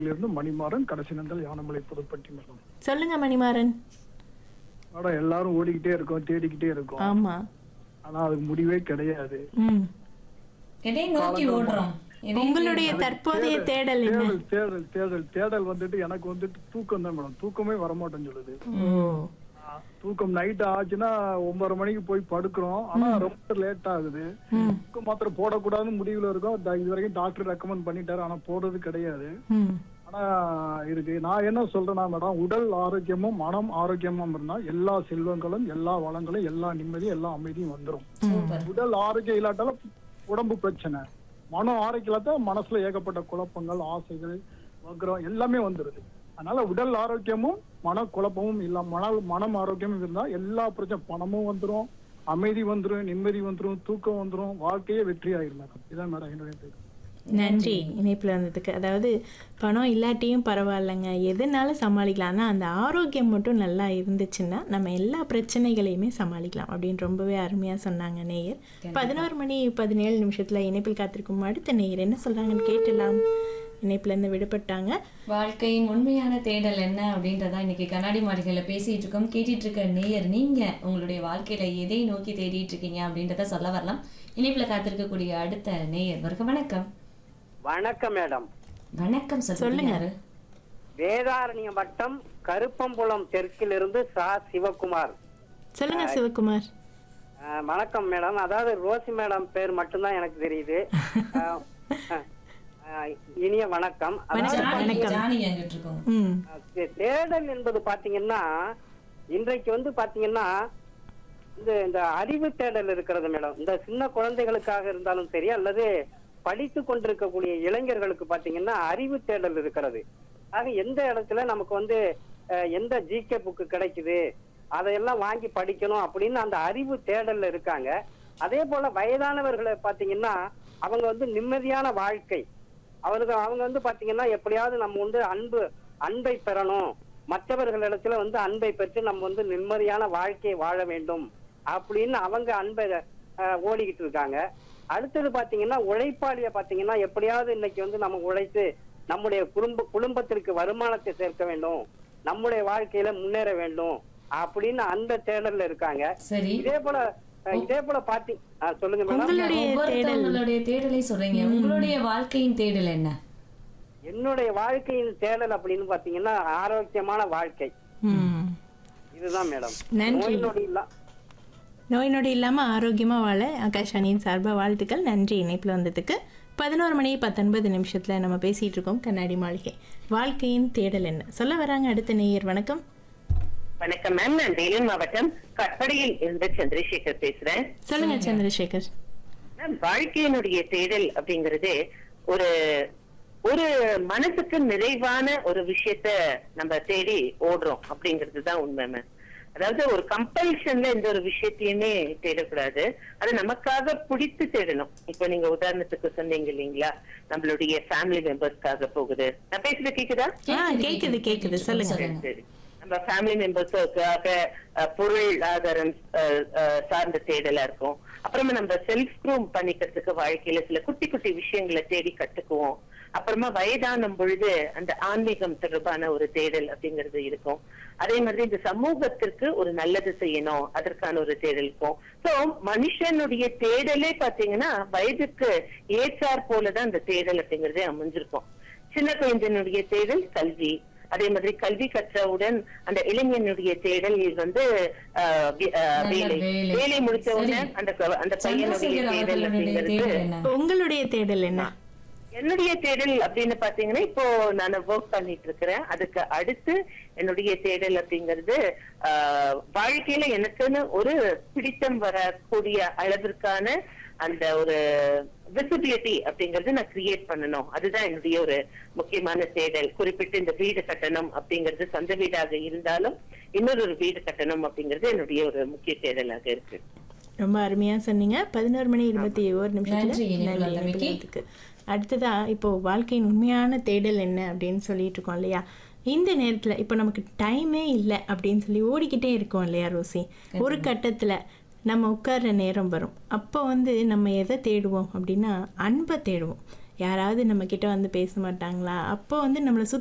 இருந்து மணிமாறன் கடைசி நந்தல் யானமலை புதுப்பட்டி மேடம் சொல்லுங்க மணிமாறன் மேடம் எல்லாரும் ஓடிக்கிட்டே இருக்கோம் தேடிக்கிட்டே இருக்கோம் ஆமா ஆனா அதுக்கு முடிவே கிடையாது ம் எதை நோக்கி ஓடுறோம் எதை உங்களுடைய தற்போதைய தேடல் என்ன தேடல் தேடல் தேடல் தேடல் வந்துட்டு எனக்கு வந்துட்டு தூக்கம் தான் மேடம் தூக்கமே வரமாட்டேன்னு சொல்லுது ஓ ஆ, தூக்கம் நைட் ஆச்சுன்னா ஒன்பது மணிக்கு போய் படுக்கிறோம் ஆனா ரொம்ப லேட் ஆகுது ம் தூக்கம் மாத்திரம் போடக்கூடாதுன்னு முடிவுல இருக்கோம் த- இது வரைக்கும் டாக்டர் ரெக்கமெண்ட் பண்ணிட்டாரு ஆனா போடுறது கிடையாது ம் ஆனா இருக்கு நான் என்ன சொல்றேன்னா மேடம் உடல் ஆரோக்கியமும் மனம் ஆரோக்கியமும் இருந்தா எல்லா செல்வங்களும் எல்லா வளங்களும் எல்லா நிம்மதியும் எல்லா அமைதியும் வந்துரும் சூப்பர் உடல் ஆரோக்கியம் இல்லாட்டாலும் உடம்பு பிரச்சனை மனம் ஆரோக்கியம் இல்லாட்டா மனசுல ஏகப்பட்ட குழப்பங்கள் ஆசைகள் வக்ரம் எல்லாமே வந்துருது அதனால உடல் ஆரோக்கியமும் மன குழப்பமும் இல்ல மன மனம் ஆரோக்கியமும் இருந்தா எல்லா பிரச்சனை பணமும் வந்துரும் அமைதி வந்துரும் நிம்மதி வந்துரும் தூக்கம் வந்துரும் வாழ்க்கையே வெற்றி ஆயிரும் மேடம் இதான் மேடம் என்னுடைய பேர் நன்றி இணைப்பில் வந்ததுக்கு அதாவது பணம் இல்லாட்டியும் பரவாயில்லைங்க எதுனாலும் சமாளிக்கலாம் ஆனால் அந்த ஆரோக்கியம் மட்டும் நல்லா இருந்துச்சுன்னா நம்ம எல்லா பிரச்சனைகளையுமே சமாளிக்கலாம் அப்படின்னு ரொம்பவே அருமையாக சொன்னாங்க நேயர் பதினோரு மணி பதினேழு நிமிஷத்தில் இணைப்பில் காத்திருக்கும் அடுத்த நேயர் என்ன சொல்கிறாங்கன்னு கேட்டலாம் இணைப்புலேருந்து விடுபட்டாங்க வாழ்க்கையின் உண்மையான தேடல் என்ன அப்படின்றத இன்னைக்கு கண்ணாடி மாளிகையில பேசிட்டு இருக்கோம் கேட்டுட்டு இருக்க நேயர் நீங்க உங்களுடைய வாழ்க்கையில எதை நோக்கி தேடிட்டு இருக்கீங்க அப்படின்றத சொல்ல வரலாம் இணைப்புல காத்திருக்கக்கூடிய அடுத்த நேயர் வருக வணக்கம் வணக்கம் மேடம் வணக்கம் சார் சொல்லுங்க வேதாரண்யம் வட்டம் கருப்பம்புலம் தெற்கிலிருந்து சா சிவகுமார் சொல்லுங்க சிவகுமார் அஹ், வணக்கம் மேடம் அதாவது ரோசி மேடம் பேர் மட்டும்தான் எனக்கு தெரியுது அஹ், அஹ், இனிய வணக்கம் அதாவது ஜானி ஜானி எங்கிட்டு இருக்கோம் ம் தே- தேடல் என்பது பாத்தீங்கன்னா இன்றைக்கு வந்து பாத்தீங்கன்னா இந்த இந்த அறிவு தேடல் இருக்கிறது மேடம் இந்த சின்ன குழந்தைகளுக்காக இருந்தாலும் சரி அல்லது படித்து கொண்டிருக்கக்கூடிய இளைஞர்களுக்கு பாத்தீங்கன்னா அறிவு தேடல் இருக்கிறது ஆக எந்த இடத்துல நமக்கு வந்து அஹ், எந்த ஜிகே புக்கு கிடைக்குது அதையெல்லாம் வாங்கி படிக்கணும் அப்படின்னு அந்த அறிவு தேடல்ல இருக்காங்க அதே போல வயதானவர்களை பாத்தீங்கன்னா அவங்க வந்து நிம்மதியான வாழ்க்கை அவருக்கு அவங்க வந்து பாத்தீங்கன்னா எப்படியாவது நம்ம வந்து அன்பு அன்பை பெறணும் மற்றவர்களிடத்துல வந்து அன்பை பெற்று நம்ம வந்து நிம்மதியான வாழ்க்கையை வாழ வேண்டும் அப்படின்னு அவங்க அன்பை அஹ், ஓடிக்கிட்டு இருக்காங்க அடுத்தது பாத்தீங்கன்னா உழைப்பாளிய பாத்தீங்கன்னா எப்படியாவது இன்னைக்கு வந்து நம்ம உழைத்து நம்முடைய குடும்ப குடும்பத்திற்கு வருமானத்தை சேர்க்க வேண்டும் நம்முடைய வாழ்க்கையில முன்னேற வேண்டும் அப்படின்னு அந்த தேடல்ல இருக்காங்க சரி இதே போல அஹ், இதே போல பாத்தி அஹ், சொல்லுங்க மேடம் உங்களுடைய தேடல் ஒவ்வொருத்தவங்களுடைய தேடலை சொல்றீங்க உங்களுடைய வாழ்க்கையின் தேடல் என்ன என்னுடைய வாழ்க்கையின் தேடல் அப்படின்னு பாத்தீங்கன்னா ஆரோக்கியமான வாழ்க்கை ம் இதுதான் மேடம் நன்றி. நோய் நொடி இல்ல நோய் நொடி இல்லாமல் ஆரோக்கியமாக வாழ ஆகாஷானியின் சார்பாக வாழ்த்துக்கள் நன்றி இணைப்பில் வந்ததுக்கு பதினோரு மணி பத்தொன்பது நிமிஷத்தில் நம்ம பேசிகிட்டு இருக்கோம் கண்ணாடி மாளிகை வாழ்க்கையின் தேடல் என்ன சொல்ல வராங்க அடுத்த நேயர் வணக்கம் வணக்கம் மேம் நான் வேலூர் மாவட்டம் கற்படையில் இருந்து சந்திரசேகர் பேசுறேன் சொல்லுங்க சந்திரசேகர் மேம் வாழ்க்கையினுடைய தேடல் அப்படிங்கிறது ஒரு ஒரு மனசுக்கு நிறைவான ஒரு விஷயத்த நம்ம தேடி ஓடுறோம் அப்படிங்கிறது தான் உண்மை மேம் அதாவது ஒரு கம்பல்ஷன்ல எந்த ஒரு விஷயத்தையுமே தேடக்கூடாது அது நமக்காக பிடித்து தேடணும் இப்ப நீங்க உதாரணத்துக்கு சொன்னீங்க இல்லைங்களா நம்மளுடைய ஃபேமிலி மெம்பர்ஸ்க்காக போகுது நான் பேசுறது கேக்குதா ஆ கேக்குது கேக்குது சொல்லுங்க சரி, சரி. நம்ம ஃபேமிலி மெம்பர்ஸுக்காக பொருளாதாரம் அஹ், அஹ், சார்ந்த தேடலா இருக்கும் அப்புறமா நம்ம செல்ஃப் ப்ரூவ் பண்ணிக்கிறதுக்கு வாழ்க்கையில சில குட்டி குட்டி விஷயங்களை தேடி கத்துக்குவோம் அப்புறமா வயதானும் பொழுது அந்த ஆன்மீகம் தொடர்பான ஒரு தேடல் அப்படிங்கிறது இருக்கும் அதே மாதிரி இந்த சமூகத்திற்கு ஒரு நல்லது செய்யணும் அதற்கான ஒரு தேடல் இருக்கும் சோ மனுஷனுடைய தேடலே பாத்தீங்கன்னா வயதுக்கு ஏற்றாற் போலதான் அந்த தேடல் அப்படிங்கறதே அமைஞ்சிருக்கும் சின்ன குழந்தையினுடைய தேடல் கல்வி அதே மாதிரி கல்வி கற்றவுடன் அந்த இளைஞனுடைய தேடல் வந்து ஆஹ், வி- ஆஹ், நல்ல வேலை வேலை. வேலை முடிச்சவுடனே சரி. அந்த க- அந்த பையனுடைய சந்திரசேகர் தேடல் அவர்களுடைய அப்படிங்கிறது தேடல் என்ன உங்களுடைய தேடல் என்ன என்னுடைய தேடல் அப்படின்னு பாத்தீங்கன்னா இப்போ நான் ஒர்க் பண்ணிட்டு இருக்கிறேன் அதுக்கு அடுத்து என்னுடைய தேடல் அப்படிங்கிறது ஆஹ், வாழ்க்கையில எனக்குன்னு ஒரு பிடித்தம் வரக்கூடிய அளவிற்கான அந்த ஒரு விசிபிலிட்டி அப்படிங்கறது நான் கிரியேட் பண்ணணும் அதுதான் என்னுடைய ஒரு முக்கியமான தேடல் குறிப்பிட்டு இந்த வீடு கட்டணம் அப்படிங்கிறது சொந்த வீடாக இருந்தாலும் இன்னொரு ஒரு வீடு கட்டணம் அப்படிங்கிறது என்னுடைய ஒரு முக்கிய தேடலாக இருக்கு ரொம்ப அருமையா சொன்னீங்க பதினோரு மணி இருபத்தி ஒரு நிமிஷத்துல நன்றி, இணைப்பில் நன்றி, வந்தமைக்கு. இணைப்பில் அடுத்ததா இப்போ வாழ்க்கையின் உண்மையான தேடல் என்ன அப்படின்னு சொல்லிட்டு இருக்கோம் இல்லையா இந்த நேரத்துல இப்போ நமக்கு டைமே இல்லை அப்படின்னு சொல்லி ஓடிக்கிட்டே இருக்கோம் இல்லையா ரோசி ஒரு கட்டத்துல நம்ம உட்கார்ற நேரம் வரும் அப்போ வந்து நம்ம எதை தேடுவோம் அப்படின்னா அன்பை தேடுவோம் யாராவது நம்ம கிட்ட வந்து பேச மாட்டாங்களா அப்போ வந்து நம்மளை